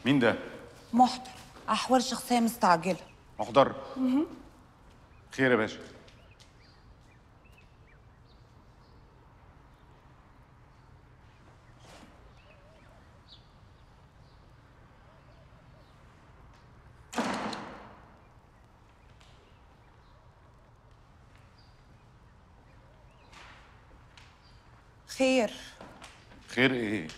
مين ده؟ محضر احوال شخصيه مستعجله محضر خير يا باشا خير خير ايه؟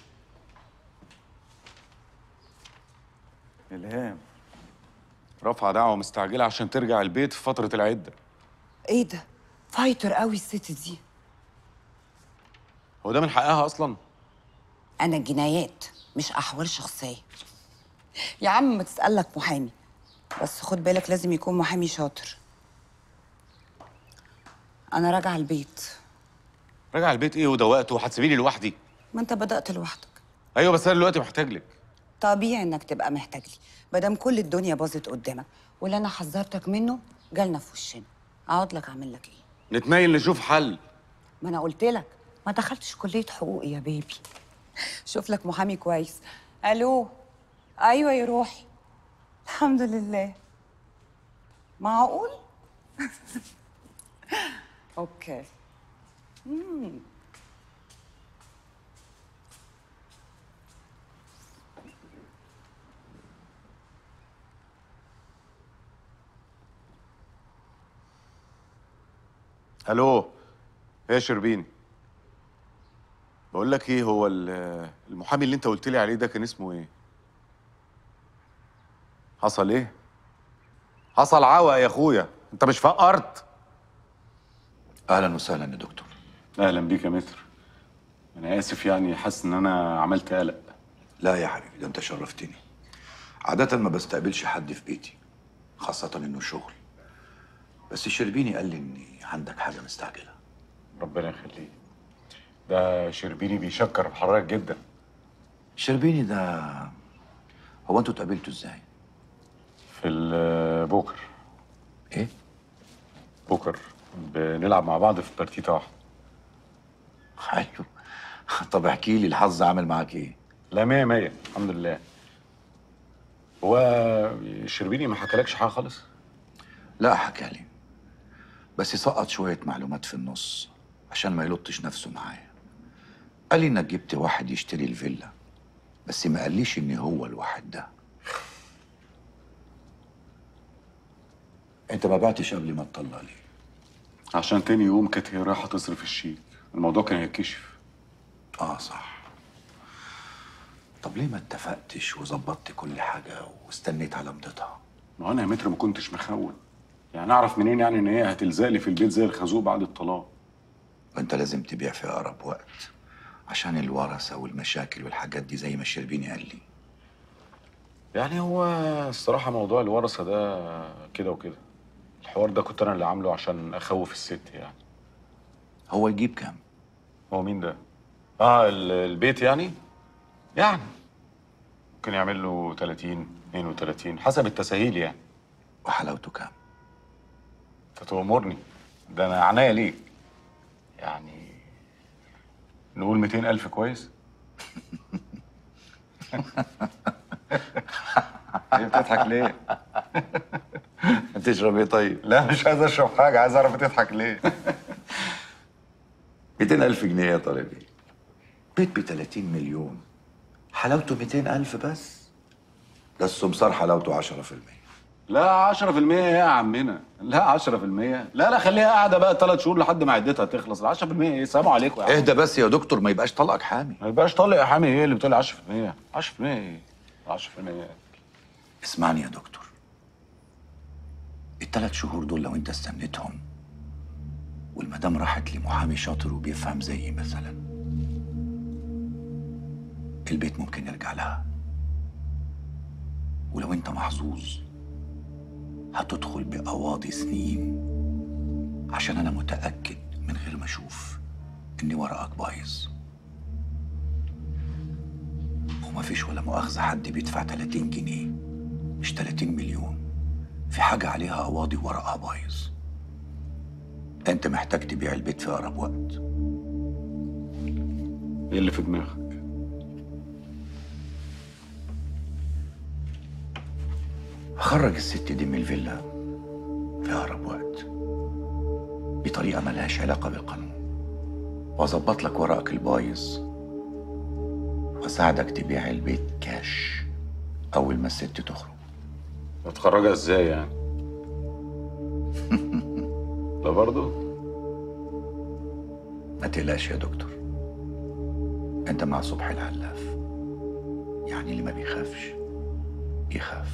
الهام رافعه دعوه مستعجله عشان ترجع البيت في فتره العده ايه ده فايتر قوي الست دي هو ده من حقها اصلا؟ انا جنايات مش احوال شخصيه يا عم ما تسالك محامي بس خد بالك لازم يكون محامي شاطر انا راجعه البيت راجع البيت ايه وده وقته وهتسيبيني لوحدي ما انت بدات لوحدك ايوه بس انا دلوقتي محتاج لك طبيعي انك تبقى محتاج لي مادام كل الدنيا باظت قدامك واللي انا حذرتك منه جالنا في وشنا اقعد لك اعمل لك ايه نتنيل نشوف حل ما انا قلت لك ما دخلتش كليه حقوق يا بيبي شوف لك محامي كويس الو ايوه يا روحي الحمد لله معقول اوكي مم. الو ايه يا شربيني بقول لك ايه هو ال- المحامي اللي انت قلت لي عليه ده كان اسمه ايه حصل ايه حصل عوق يا اخويا انت مش فقرت اهلا وسهلا يا دكتور اهلا بيك يا متر انا اسف يعني حاسس ان انا عملت قلق لا يا حبيبي ده انت شرفتني عادة ما بستقبلش حد في بيتي خاصة انه شغل بس شربيني قال لي ان عندك حاجة مستعجلة ربنا يخليك ده شربيني بيشكر في حضرتك جدا شربيني ده هو انتوا اتقابلتوا ازاي؟ في البوكر ايه؟ بوكر بنلعب مع بعض في بارتيتا واحده ايوه طب احكي لي الحظ عامل معاك ايه؟ لا مية مية الحمد لله هو شربيني ما حكالكش حاجه خالص لا حكى لي بس سقط شوية معلومات في النص عشان ما يلطش نفسه معايا قال لي انك جبت واحد يشتري الفيلا بس ما قاليش ان هو الواحد ده انت ما بعتش قبل ما تطلع لي عشان تاني يوم كانت هي رايحه تصرف الشيك الموضوع كان هيتكشف اه صح طب ليه ما اتفقتش وظبطت كل حاجة واستنيت على مضتها ما انا يا متر ما كنتش مخون يعني اعرف منين يعني ان هي هتلزق لي في البيت زي الخازوق بعد الطلاق وانت لازم تبيع في اقرب وقت عشان الورثة والمشاكل والحاجات دي زي ما الشربيني قال لي يعني هو الصراحه موضوع الورثه ده كده وكده الحوار ده كنت انا اللي عامله عشان اخوف الست يعني هو يجيب كام هو مين ده اه ال- البيت يعني يعني ممكن يعمل له 30 32 حسب التساهيل يعني وحلاوته كام انت تأمرني ده انا عناية ليك يعني نقول 200 ألف كويس ايه بتضحك ليه؟ هتشرب ايه طيب لا مش عايز اشرب حاجة عايز اعرف بتضحك ليه 200 ألف جنيه يا طالبي بيت ب 30 مليون حلاوته 200 ألف بس ده السمسار حلاوته 10% لا 10% ايه يا عمنا لا 10% لا لا خليها قاعدة بقى ثلاث شهور لحد ما عدتها تخلص ال 10% ايه سلام عليكم يا عم اهدى بس يا دكتور ما يبقاش طلقك حامي ما يبقاش طالع يا حامي ايه اللي بتقول 10% 10% ايه 10% اسمعني يا دكتور الثلاث شهور دول لو انت استنيتهم والمدام راحت لمحامي شاطر وبيفهم زيي مثلا البيت ممكن يرجع لها ولو انت محظوظ هتدخل بقواضي سنين عشان انا متاكد من غير ما اشوف ان ورقك بايظ ومفيش ولا مؤاخذه حد بيدفع 30 جنيه مش 30 مليون في حاجة عليها قواضي ورقها بايظ انت محتاج تبيع البيت في اقرب وقت ايه اللي في دماغك هخرج الست دي من الفيلا في أقرب وقت بطريقة ملهاش علاقة بالقانون وأظبط لك ورقك البايظ وأساعدك تبيع البيت كاش أول ما الست تخرج هتخرجها ازاي يعني لا برضه ما تقلقش يا دكتور أنت مع صبحي العلاف يعني اللي ما بيخافش يخاف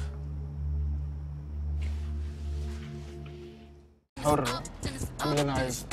حر اعمل اللي انا عايزه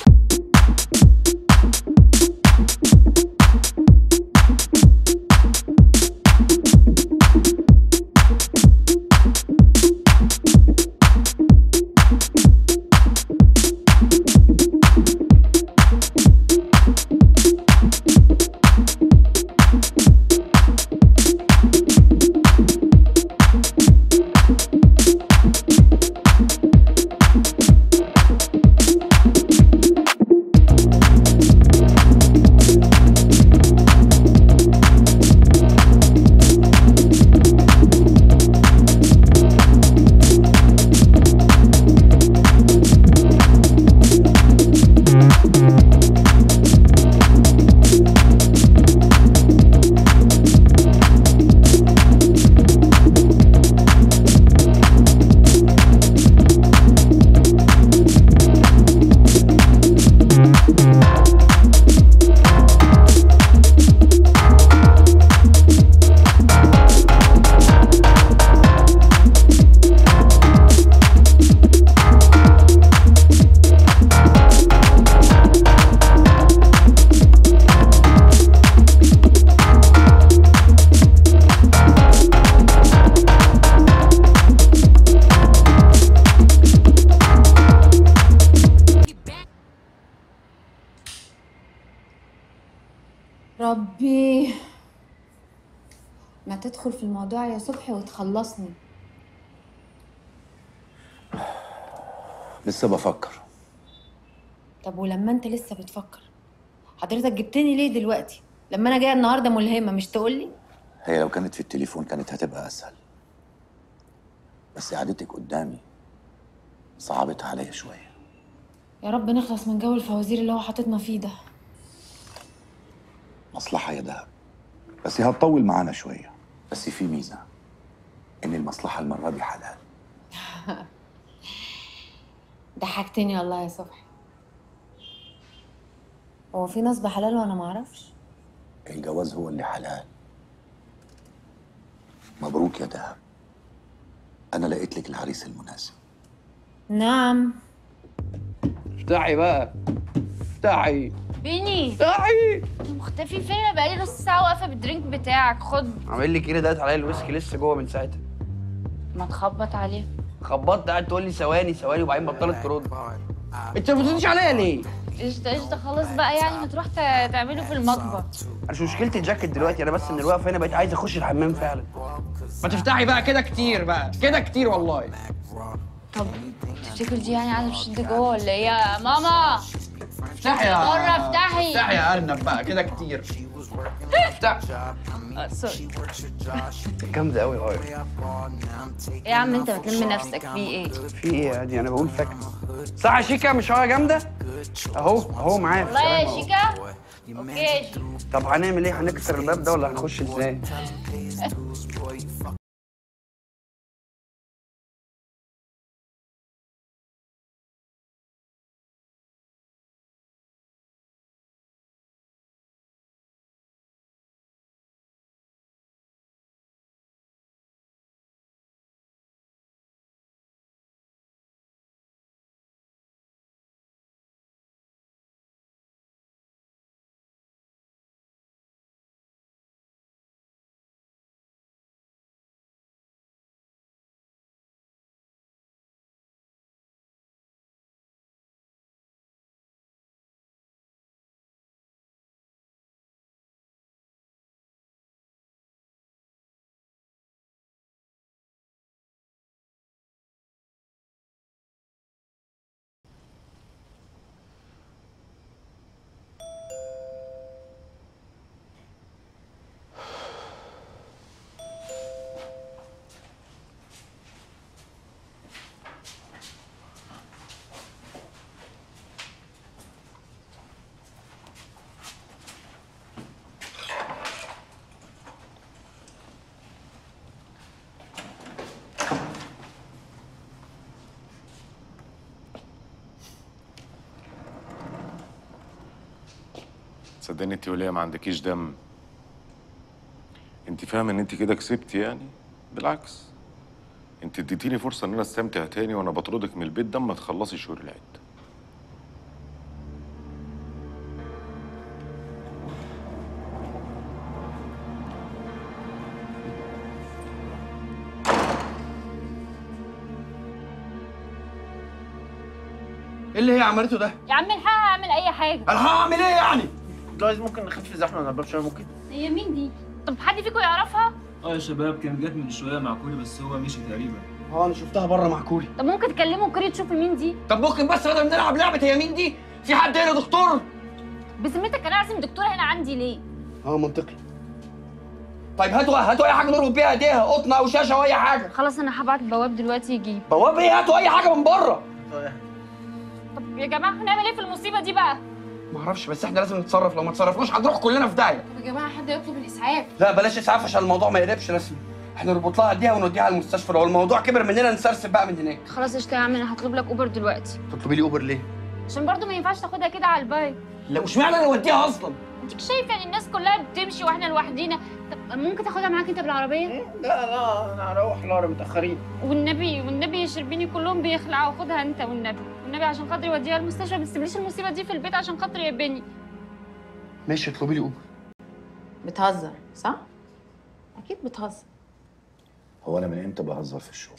ربي ما تدخل في الموضوع يا صبحي وتخلصني لسه بفكر طب ولما انت لسه بتفكر حضرتك جبتني ليه دلوقتي لما انا جايه النهارده ملهمه مش تقولي هي لو كانت في التليفون كانت هتبقى أسهل بس قعدتك قدامي صعبت عليا شوية يا رب نخلص من جو الفوازير اللي هو حاططنا فيه ده مصلحة يا دهب بس هي هتطول معانا شوية بس في ميزة إن المصلحة المرة دي حلال ضحكتني والله يا صبحي هو في نصب حلال وانا ما اعرفش الجواز هو اللي حلال مبروك يا دهب أنا لقيت لك العريس المناسب نعم افتحي بقى افتحي بيني افتحي انت مختفي فين انا بقالي نص ساعه واقفه بالدرينك بتاعك خد عامل لي كده دقت عليا الويسكي لسه جوه من ساعتها ما تخبط عليه خبطت قاعد تقول لي ثواني ثواني وبعدين بطلت ترد انت ما بتردش عليا ليه؟ قشطه قشطه خلاص بقى يعني ما تروح ت- تعمله في المطبخ انا مش مشكلتي الجاكيت دلوقتي انا بس من الوقفه هنا بقيت عايز اخش الحمام فعلا ما تفتحي بقى كده كتير بقى كده كتير والله طب تفتكر دي يعني عايزه تشد جوه ولا ايه يا ماما افتحي يا بره افتحي. افتحي يا ارنب بقى كده كتير افتح آه، سوري جامده قوي هاي ايه يا عم انت بتلم نفسك في ايه في ايه يا دي انا بقول فاكر صح يا شيكا مش هو جامده اهو اهو معايا في والله يا الكلام أهو. شيكا اوكي يا شيكا طب هنعمل ايه هنكسر الباب ده ولا هنخش ازاي صدقني انت وليه ما عندكيش دم انت فاهم ان انت كده كسبتي يعني بالعكس انت اديتيني فرصه ان انا استمتع تاني وانا بطردك من البيت ده اما تخلصي شهور العيد ايه اللي هي عملته ده؟ يا عم الحق اعمل اي حاجه انا هعمل ايه يعني؟ جايز ممكن نخف زحمه من الباب شويه ممكن هي مين دي طب حد فيكم يعرفها اه يا شباب كانت جت من شويه مع كولي بس هو مشي تقريبا اه انا شفتها بره مع كوري طب ممكن تكلموا كوري تشوفوا مين دي طب ممكن بس بدل ما نلعب لعبه هي مين دي؟ في حد هنا دكتور؟ بذمتك انا اعزم دكتوره هنا عندي ليه اه منطقي طيب هاتوا هاتوا اي حاجه نربط بيها ايديها قطنه او شاشه او اي حاجه خلاص انا هبعت البواب دلوقتي يجيب بواب ايه هاتوا اي حاجه من بره طب يا جماعه هنعمل ايه في المصيبه دي بقى ما اعرفش بس احنا لازم نتصرف لو ما تصرفناش هنروح كلنا في داهيه طب يا جماعه حد يطلب الاسعاف لا بلاش اسعاف عشان الموضوع ما يقلبش رسمي احنا نربط لها ايديها ونوديها على المستشفى لو الموضوع كبر مننا نسرسب بقى من هناك خلاص قشطه يا عم انا هطلب لك اوبر دلوقتي تطلبي لي اوبر ليه؟ عشان برضو ما ينفعش تاخدها كده على البايك لا وش معنى انا اوديها اصلا؟ انت شايف يعني الناس كلها بتمشي واحنا لوحدينا طب ممكن تاخدها معاك انت بالعربيه لا لا انا هروح لارا متاخرين والنبي والنبي يا شربيني كلهم بيخلعوا خدها انت والنبي والنبي عشان خاطري وديها المستشفى ما تسيبليش المصيبه دي في البيت عشان خاطري يا بني ماشي اطلبي لي اوبر بتهزر صح اكيد بتهزر هو انا من امتى بهزر في الشغل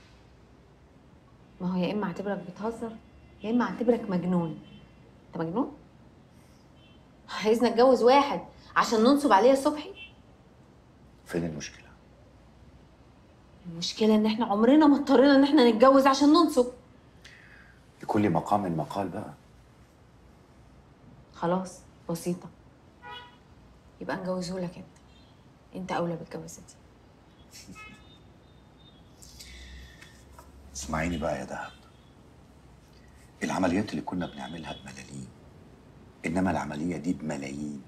ما هو يا اما اعتبرك بتهزر يا اما اعتبرك مجنون انت مجنون عايزنا اتجوز واحد عشان ننصب عليه صبحي فين المشكله المشكله ان احنا عمرنا ما اضطرينا ان احنا نتجوز عشان ننصب لكل مقام مقال بقى خلاص بسيطه يبقى نجوزه لك انت انت اولى بالجوازه دي اسمعيني بقى يا دهب العمليات اللي كنا بنعملها بملاليم انما العمليه دي بملايين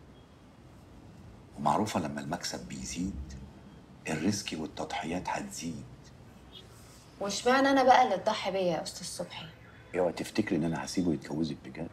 ومعروفه لما المكسب بيزيد الريسك والتضحيات هتزيد واشمعنى انا بقى اللي تضحي بيا يا استاذ صبحي اوعي تفتكري ان انا هسيبه يتجوزك بجد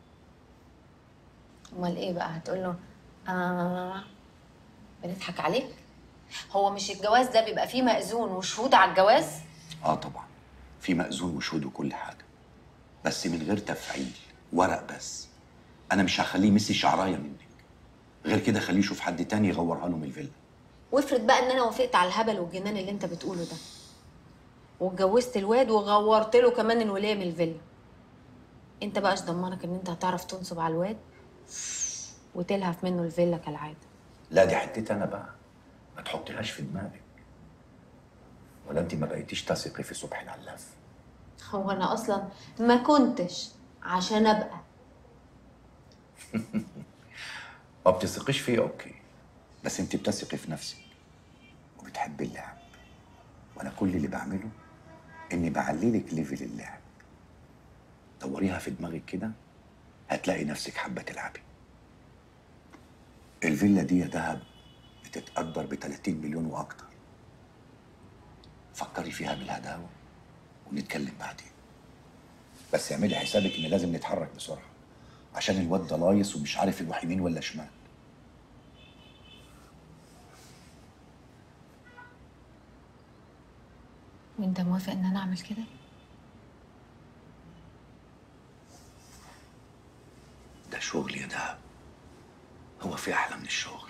امال ايه بقى هتقول له آه بنضحك عليك هو مش الجواز ده بيبقى فيه مأذون وشهود على الجواز اه طبعا في مأذون وشهود وكل حاجه بس من غير تفعيل ورق بس انا مش هخليه يمسي شعرايه منك غير كده خليه يشوف حد تاني يغورها له من الفيلا وافرض بقى ان انا وافقت على الهبل والجنان اللي انت بتقوله ده واتجوزت الواد وغورت له كمان الولايه من الفيلا انت بقى ايش ضمنك ان انت هتعرف تنصب على الواد وتلهف منه الفيلا كالعاده لا دي حتتي انا بقى ما تحطيهاش في دماغك ولا انت ما بقيتيش تثقي في صبحي العلاف هو انا اصلا ما كنتش عشان ابقى ما بتثقيش فيه اوكي بس انت بتثقي في نفسك وبتحبي اللعب وانا كل اللي بعمله اني بعليلك ليفل اللعب دوريها في دماغك كده هتلاقي نفسك حابه تلعبي الفيلا دي يا دهب بتتقدر ب 30 مليون واكتر فكري فيها بالهداوه ونتكلم بعدين بس اعملي حسابك ان لازم نتحرك بسرعه عشان الواد ده لايص ومش عارف يروح يمين ولا شمال وانت موافق ان انا اعمل كده ده شغل يا دهب هو في احلى من الشغل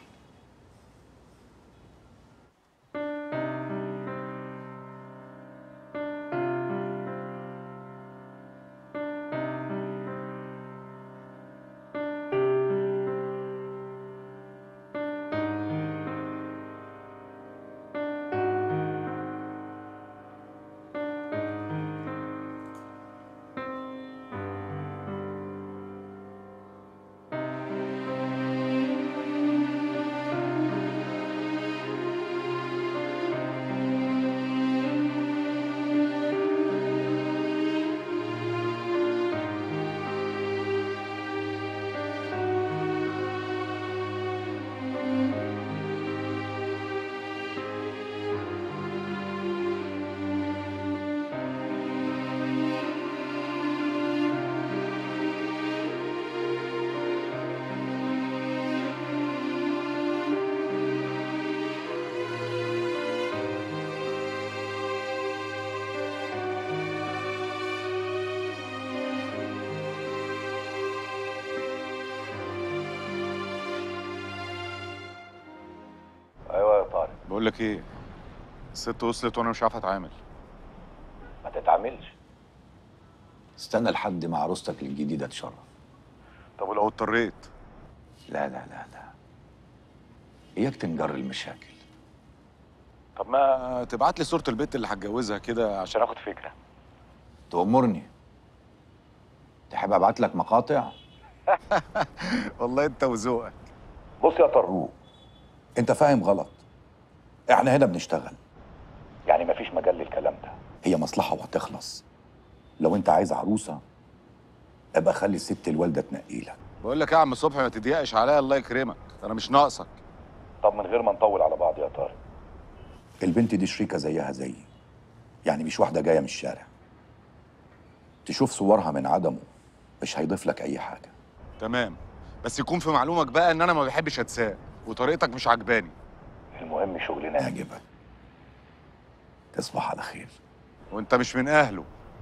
بقول لك ايه الست وصلت وانا مش عارف اتعامل ما تتعاملش استنى لحد ما عروستك الجديدة تشرف طب ولو اضطريت لا لا لا لا اياك تنجر المشاكل طب ما تبعت لي صورة البت اللي هتجوزها كده عشان اخد فكرة تأمرني تحب ابعت لك مقاطع والله انت وذوقك بص يا طروق انت فاهم غلط احنا هنا بنشتغل يعني مفيش مجال للكلام ده هي مصلحة وهتخلص لو انت عايز عروسة ابقى خلي الست الوالدة تنقيلك بقول لك يا عم صبحي ما تضيقش عليا الله يكرمك انا مش ناقصك طب من غير ما نطول على بعض يا طارق البنت دي شريكة زيها زيي يعني مش واحدة جاية من الشارع تشوف صورها من عدمه مش هيضيف لك أي حاجة تمام بس يكون في معلومك بقى ان انا ما بحبش اتساق وطريقتك مش عجباني المهم شغلنا يعجبك تصبح على خير وانت مش من اهله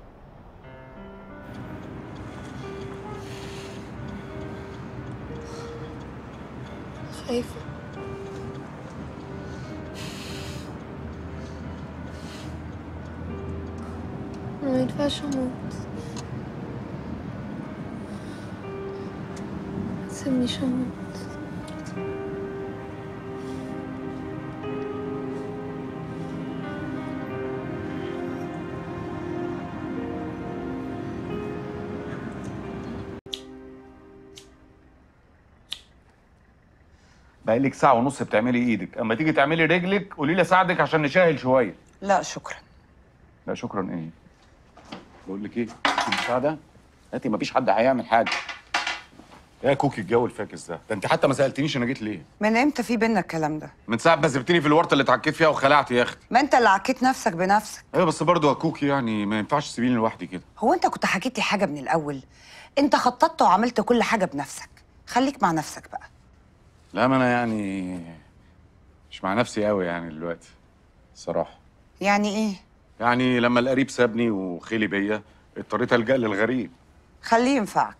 خايفة ما ينفعش اموت متسيبنيش اموت بقالك ساعة ونص بتعملي ايدك اما تيجي تعملي رجلك قولي لي اساعدك عشان نشاهل شوية لا شكرا لا شكرا ايه بقول لك ايه انت مساعدة هاتي مفيش حد هيعمل حاجة يا كوكي الجو الفاكس ده ده انت حتى ما سألتنيش انا جيت ليه من امتى في بينا الكلام ده من ساعة ما سبتني في الورطة اللي اتعكيت فيها وخلعت يا اختي ما انت اللي عكيت نفسك بنفسك ايوه بس برضه يا كوكي يعني ما ينفعش تسيبيني لوحدي كده هو انت كنت حكيت لي حاجه من الاول انت خططت وعملت كل حاجه بنفسك خليك مع نفسك بقى لا ما انا يعني مش مع نفسي قوي يعني دلوقتي الصراحة يعني ايه يعني لما القريب سابني وخلي بيا اضطريت الجا للغريب خليه ينفعك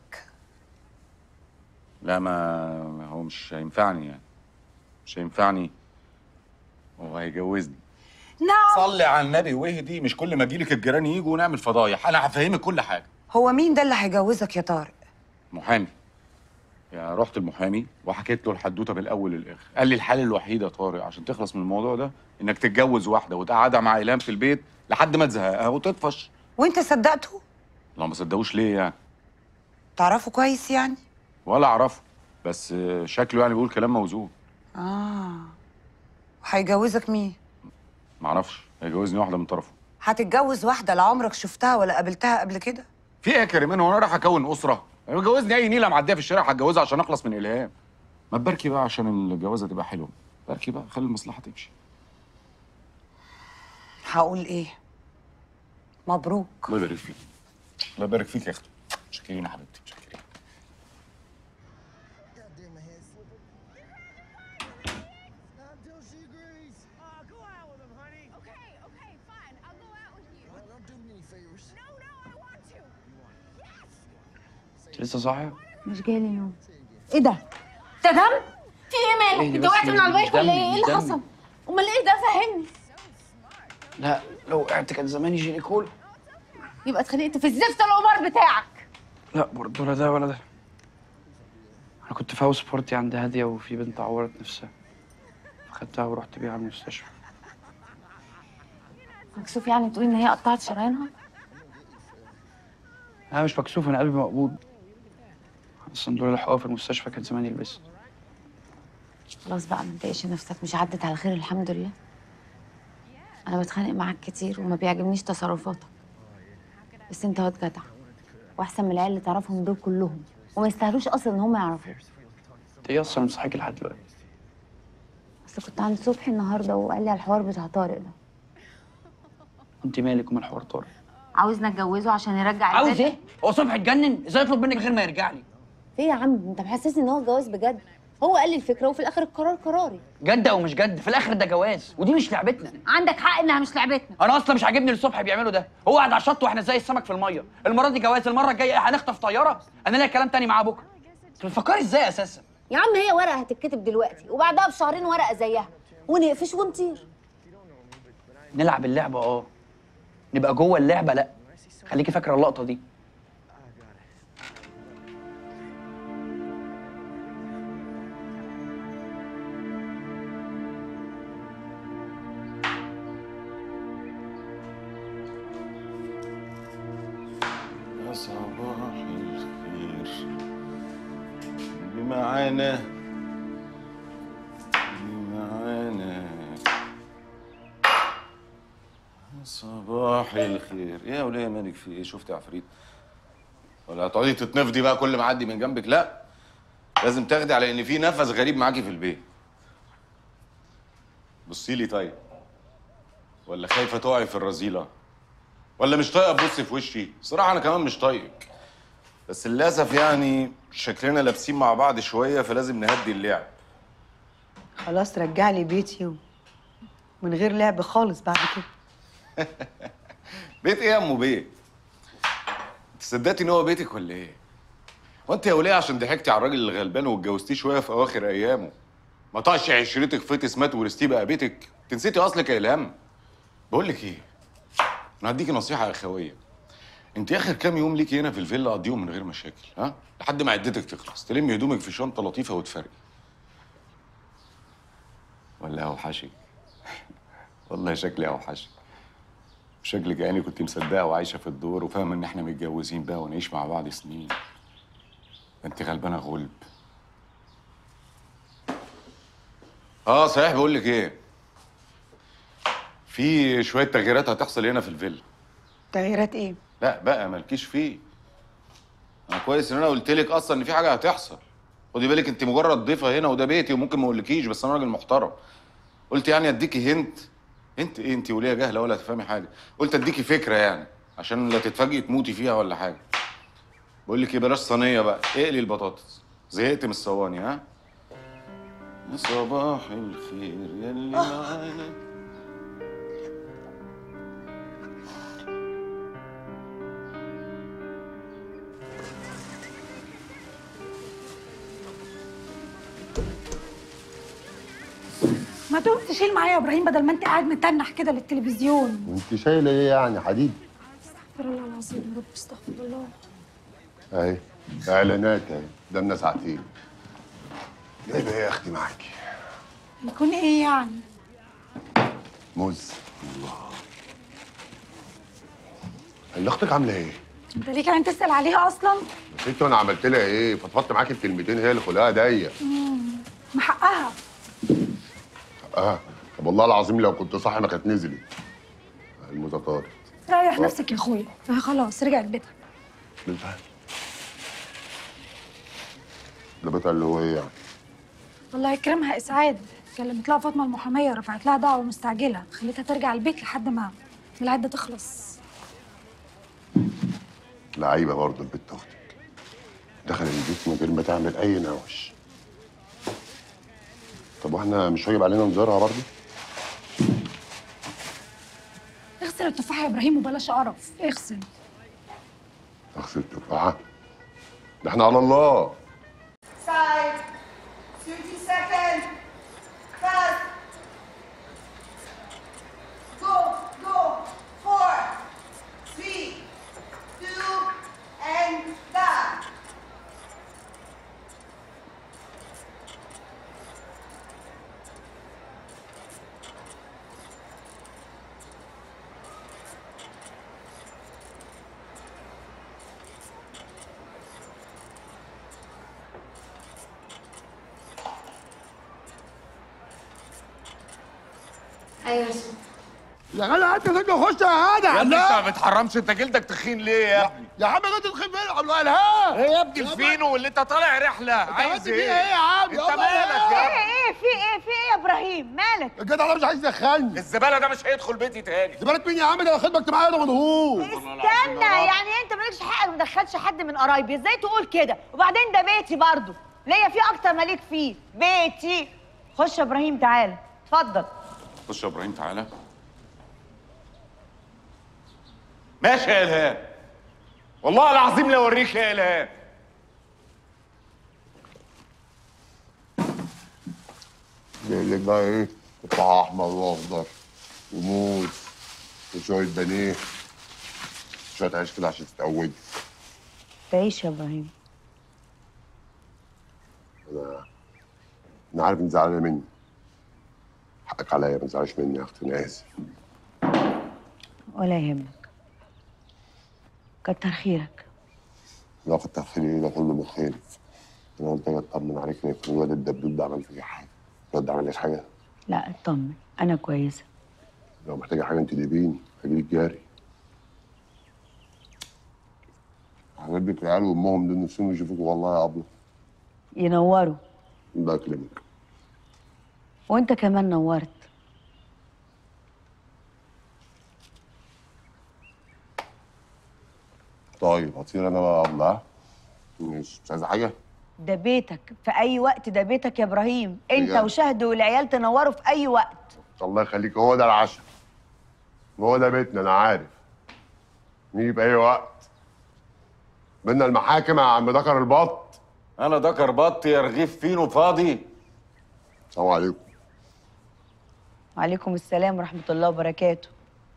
لا ما ما هو مش هينفعني يعني مش هينفعني هو هيجوزني نعم صلي على النبي واهدي مش كل ما اجيلك الجيران يجوا ونعمل فضايح انا هفهمك كل حاجه هو مين ده اللي هيجوزك يا طارق محامي يا رحت المحامي وحكيت له الحدوته بالاول للاخر قال لي الحل الوحيد يا طارق عشان تخلص من الموضوع ده انك تتجوز واحده وتقعدها مع ايلام في البيت لحد ما تزهقها وتطفش وانت صدقته لو ما صدقوش ليه يعني تعرفه كويس يعني ولا اعرفه بس آه، شكله يعني بيقول كلام موزون اه وهيجوزك مين معرفش هيجوزني واحده من طرفه هتتجوز واحده لا عمرك شفتها ولا قابلتها قبل كده في ايه يا كريمان هو انا رايح اكون اسره يعني جوزني اي نيله معديه في الشارع هتجوزها عشان اخلص من الهام ما تباركي بقى عشان الجوازه تبقى حلوه باركي بقى خلي المصلحه تمشي هقول ايه مبروك الله يبارك فيك الله يبارك فيك يا اختي شكرين يا حبيبتي شكرين Until she agrees. Uh, go out with him, honey. Okay, okay, fine. I'll go out with you. Well, don't do me any favors. No, no, I want to. Yes! انت لسه صاحيه؟ مش جايلي نوم ايه ده؟ ده دم؟ في ايه إيه مالك؟ ده انت بس وقعت من على مش البايك ولا دم، ايه؟ ايه مش اللي دم. حصل؟ امال ايه ده فهمني لا لو وقعت كان زماني جينيكول يبقى اتخانقت في الزفت القمر بتاعك لا برضه ولا ده ولا ده انا كنت في هاوس بارتي عند هاديه وفي بنت عورت نفسها فخدتها ورحت بيها على المستشفى مكسوف يعني تقولي ان هي قطعت شرايينها؟ انا مش مكسوف انا قلبي مقبوض اصلا دول الحقوق في المستشفى كان زماني لبست خلاص بقى ما تضايقش نفسك مش عدت على خير الحمد لله انا بتخانق معاك كتير وما بيعجبنيش تصرفاتك بس انت واد جدع واحسن من العيال اللي تعرفهم دول كلهم وما يستاهلوش اصلا ان هم يعرفوك انت ايه اصلا مصحيك لحد دلوقتي بس كنت عند صبحي النهارده وقال لي على الحوار بتاع طارق ده انت مالك ومال حوار طارق عاوزنا اتجوزه عشان يرجع عاوز البيت. ايه هو صبحي اتجنن ازاي يطلب منك غير ما يرجع لي في إيه يا عم انت محسسني ان هو جواز بجد هو قال لي الفكره وفي الاخر القرار قراري جد او مش جد في الاخر ده جواز ودي مش لعبتنا عندك حق انها مش لعبتنا انا اصلا مش عاجبني اللي صبحي بيعمله ده هو قاعد على الشط واحنا زي السمك في الميه المره دي جواز المره الجايه هنخطف طياره انا ليا كلام تاني معاه بكره انت بتفكري ازاي اساسا يا عم هي ورقه هتتكتب دلوقتي وبعدها بشهرين ورقه زيها ونقفش ونطير نلعب اللعبه اه نبقى جوه اللعبه لا خليكي فاكره اللقطه دي يا صباح الخير اللي معانا اللي معانا يا صباح الخير يا وليه مالك في ايه شفت عفريت ولا هتقعدي تتنفضي بقى كل ما اعدي من جنبك لا لازم تاخدي على ان في نفس غريب معاكي في البيت بصي لي طيب ولا خايفه تقعي في الرذيله ولا مش طايقه تبصي في وشي صراحه انا كمان مش طايقك بس للاسف يعني شكلنا لابسين مع بعض شويه فلازم نهدي اللعب خلاص رجع لي بيتي و... من غير لعب خالص بعد كده بيت ايه يا ام بيت تصدقتي ان هو بيتك ولا ايه هو انت يا وليه عشان ضحكتي على الراجل الغلبان واتجوزتيه شويه في اواخر ايامه ما طقش عشرتك فطس مات ورثتيه بقى بيتك تنسيتي اصلك يا الهام بقول لك ايه انا هديكي نصيحه اخويه انت اخر كام يوم ليكي هنا في الفيلا قضيهم من غير مشاكل ها لحد ما عدتك تخلص تلمي هدومك في شنطه لطيفه وتفرقي ولا اوحشك والله شكلي اوحشك شكلك يعني كنت مصدقه وعايشه في الدور وفاهمه ان احنا متجوزين بقى ونعيش مع بعض سنين ده انت غلبانه غلب اه صحيح بقول لك ايه في شويه تغييرات هتحصل هنا في الفيلا تغييرات ايه؟ لا بقى مالكيش فيه انا كويس ان انا قلت لك اصلا ان في حاجه هتحصل خدي بالك انت مجرد ضيفه هنا وده بيتي وممكن ما اقولكيش بس انا راجل محترم قلت يعني اديكي هنت انت ايه انت وليه جاهله ولا تفهمي حاجه قلت اديكي فكره يعني عشان لا تتفاجئي تموتي فيها ولا حاجه بقول لك ايه بلاش صينيه بقى اقلي البطاطس زهقت من الصواني ها يا صباح الخير يا اللي معانا ما تقوم تشيل معايا يا ابراهيم بدل ما انت قاعد متنح كده للتلفزيون وانت شايله ايه يعني حديد استغفر الله العظيم يا رب استغفر الله اهي اعلانات اهي قدامنا ساعتين جايبه ايه يا اختي معاكي يكون ايه يعني موز الله اللي اختك عامله ايه؟ انت ليه كمان تسال عليها اصلا يا ستي وانا عملت لها ايه؟ فضفضت معاكي بكلمتين هي اللي خلقها ضيق مم، ما حقها اه طب والله العظيم لو كنت صاحي ما كانت نزلت الموزه طارت ريح آه. نفسك يا اخويا آه، خلاص رجعت بيتها بنتها ده بتاع اللي هو ايه يعني؟ الله يكرمها اسعاد كلمت لها فاطمه المحاميه رفعت لها دعوه مستعجله خليتها ترجع البيت لحد ما العده تخلص لعيبه برضه البت اختك دخل البيت من غير ما تعمل اي نوش طب واحنا مش واجب علينا نزورها برضه؟ اغسل التفاحه يا ابراهيم وبلاش قرف اغسل اغسل التفاحه ده احنا على الله Side. 30 seconds. Cut. Go, go. Four, three, two, and done. ايوه يا سو. يا غلا انت فين خش يا هذا يا ابني انت ما بتحرمش انت جلدك تخين ليه يا ابني؟ يا عم انت تخين فين عبد الهام ايه يا ابني الفينو واللي انت طالع رحله عايز عملت ايه؟ فيها ايه يا عم؟ انت يابا مالك ايه؟ يا ابني؟ ايه في ايه في ايه يا ابراهيم مالك الجدع ده مش عايز يدخلني الزباله ده مش هيدخل بيتي تاني زبالة مين يا عم ده خدمك معايا ده مضغوط استنى يعني انت مالكش حق ما تدخلش حد من قرايبي ازاي تقول كده وبعدين ده بيتي برضو ليا فيه اكتر ما ليك فيه بيتي خش يا ابراهيم تعالى اتفضل خش يا ابراهيم تعالى ماشي يا الهام والله العظيم لا اوريك يا الهام جاي لك بقى ايه؟ تفاح احمر واخضر وموز وشويه بانيه شويه عيش كده عشان تتقودي تعيش يا ابراهيم انا انا عارف انت زعلانه مني حقك عليا ما تزعلش مني يا اختي انا اسف ولا يهمك كتر خيرك لا كتر خيري ده كله بخير انا قلت اجي اطمن عليك ان يكون الواد الدبدوب ده عمل فيك حاجه الواد ده عمل لك حاجه لا اطمن انا كويسه لو محتاجه حاجه انت ديبيني هجيلك جاري هجيب لك العيال وامهم دول نفسهم يشوفوكوا والله يا ابله ينوروا الله يكرمك وانت كمان نورت طيب هطير انا بقى يا ابله ها؟ مش مش عايزه حاجه ده بيتك في اي وقت ده بيتك يا ابراهيم انت بجد؟ وشهد والعيال تنوروا في اي وقت الله يخليك هو ده العشاء وهو ده بيتنا انا عارف نيجي في اي وقت بينا المحاكم يا عم دكر البط انا دكر بط يا رغيف فينو فاضي السلام عليكم وعليكم السلام ورحمه الله وبركاته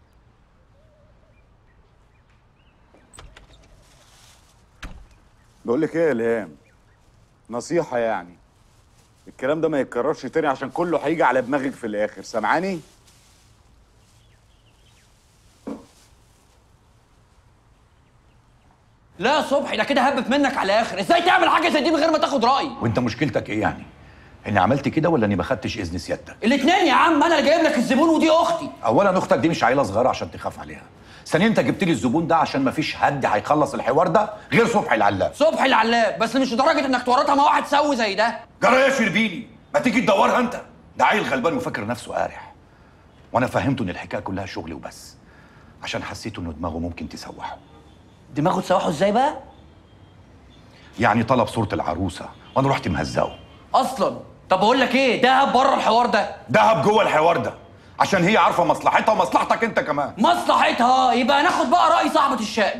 بقول لك ايه يا الهام نصيحه يعني الكلام ده ما يتكررش تاني عشان كله هيجي على دماغك في الاخر سامعاني لا يا صبحي ده كده هبت منك على الاخر ازاي تعمل حاجه زي دي من غير ما تاخد رايي وانت مشكلتك ايه يعني اني عملت كده ولا اني ما خدتش اذن سيادتك الاثنين يا عم انا اللي جايب لك الزبون ودي اختي اولا اختك دي مش عيله صغيره عشان تخاف عليها ثانيا انت جبت لي الزبون ده عشان ما فيش حد هيخلص الحوار ده غير صبحي العلاب صبحي العلاب بس مش لدرجه انك تورطها مع واحد سوي زي ده جرى يا شربيني ما تيجي تدورها انت ده عيل غلبان وفاكر نفسه قارح وانا فهمته ان الحكايه كلها شغل وبس عشان حسيته انه دماغه ممكن تسوحه دماغه تسوحه ازاي بقى يعني طلب صوره العروسه وانا رحت مهزقه اصلا طب اقول لك ايه دهب بره الحوار ده دهب جوه الحوار ده عشان هي عارفه مصلحتها ومصلحتك انت كمان مصلحتها يبقى ناخد بقى راي صاحبه الشأن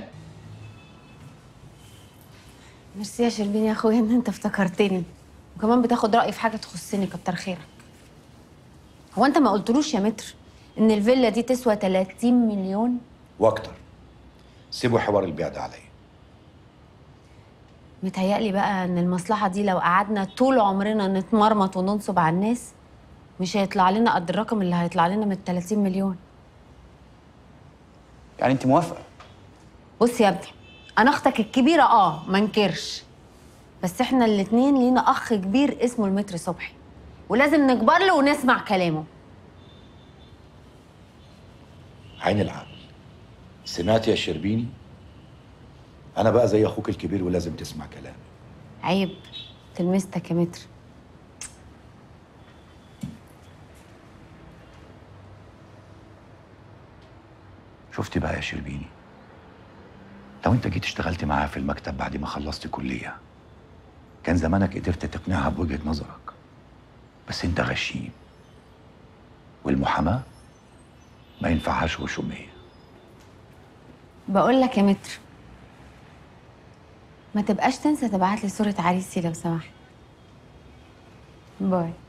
ميرسي يا شربين يا اخويا ان انت افتكرتني وكمان بتاخد رايي في حاجه تخصني كتر خيرك هو انت ما قلتلوش يا متر ان الفيلا دي تسوى 30 مليون واكتر سيبوا حوار البيع ده عليا متهيألي بقى ان المصلحه دي لو قعدنا طول عمرنا نتمرمط وننصب على الناس مش هيطلع لنا قد الرقم اللي هيطلع لنا من ال 30 مليون يعني انت موافقه بص يا ابني انا اختك الكبيره اه ما انكرش بس احنا الاتنين لينا اخ كبير اسمه المتر صبحي ولازم نكبر له ونسمع كلامه عين العقل سمعت يا شربيني انا بقى زي اخوك الكبير ولازم تسمع كلامي عيب تلمستك يا متر شفتي بقى يا شربيني لو انت جيت اشتغلت معاها في المكتب بعد ما خلصت كلية كان زمانك قدرت تقنعها بوجهة نظرك بس انت غشيم والمحاماة ما ينفعهاش غشومية بقول لك يا متر ما تبقاش تنسى تبعت لي صورة عريسي لو سمحت باي